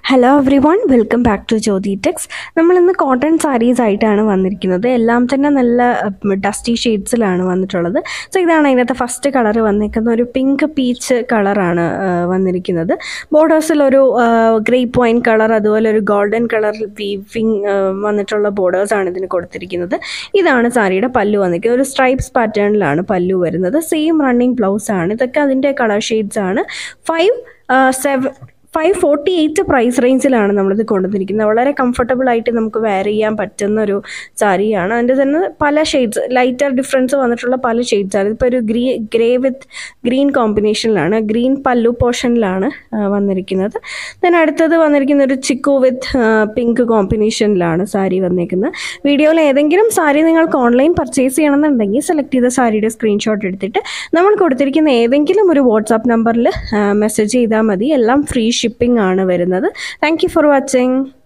hello everyone welcome back to Jyothi Tex നമ്മളിന്ന് cotton saris ആയിട്ടാണ് വന്നിരിക്കുന്നത് എല്ലാം തന്നെ നല്ല ഡസ്റ്റി ഷെയ്ഡ്സിലാണ് വന്നിട്ടുള്ളത് സോ ഇതാണ് അതിനകത്ത് ഫസ്റ്റ് കളർ വന്നിരിക്കുന്നത് ഒരു പിങ്ക് പീച്ച് കളറാണ് വന്നിരിക്കുന്നത് ബോർഡേഴ്സിൽ ഒരു ഗ്രേപ്പ് വൈൻ കളർ അതുപോലെ ഒരു ഗോൾഡൻ കളർ വീവിങ് വന്നിട്ടുള്ള ബോർഡേഴ്സാണ് ഇതിന് കൊടുത്തിരിക്കുന്നത് ഇതാണ് സാരിയുടെ പല്ലു വന്നിരിക്കുന്നത് ഒരു സ്ട്രൈപ്സ് പാറ്റേണിലാണ് പല്ലു വരുന്നത് സെയിം റണ്ണിങ് ബ്ലൗസ് ആണ് ഇതൊക്കെ അതിൻ്റെ കളർ ഷെയ്ഡ്സ് ആണ് five seven five forty eight price റേഞ്ചിലാണ് നമ്മളിത് കൊണ്ടുവന്നിരിക്കുന്നത് വളരെ കംഫർട്ടബിൾ ആയിട്ട് നമുക്ക് വെയർ ചെയ്യാൻ പറ്റുന്ന ഒരു സാരിയാണ് അതിൻ്റെ തന്നെ പല ഷെയ്ഡ്സ് ലൈറ്റർ ഡിഫറൻസ് വന്നിട്ടുള്ള പല ഷെയ്ഡ്സ് ആണ് ഇപ്പോൾ ഒരു ഗ്രീ ഗ്രേ വിത്ത് ഗ്രീൻ കോമ്പിനേഷനിലാണ് ഗ്രീൻ പല്ലു പോർഷനിലാണ് വന്നിരിക്കുന്നത് ദെൻ അടുത്തത് വന്നിരിക്കുന്ന ഒരു ചിക്കു വിത്ത് പിങ്ക് കോമ്പിനേഷനിലാണ് സാരി വന്നിരിക്കുന്നത് വീഡിയോയിൽ ഏതെങ്കിലും സാരി നിങ്ങൾക്ക് ഓൺലൈൻ പർച്ചേസ് ചെയ്യണമെന്നുണ്ടെങ്കിൽ സെലക്ട് ചെയ്ത സാരിയുടെ സ്ക്രീൻഷോട്ട് എടുത്തിട്ട് നമ്മൾ കൊടുത്തിരിക്കുന്ന ഏതെങ്കിലും ഒരു വാട്സാപ്പ് നമ്പറിൽ മെസ്സേജ് ചെയ്താൽ മതി എല്ലാം ഫ്രീ ഷിപ്പിംഗ് ആണ് വരുന്നത് താങ്ക് യു ഫോർ വാച്ചിങ്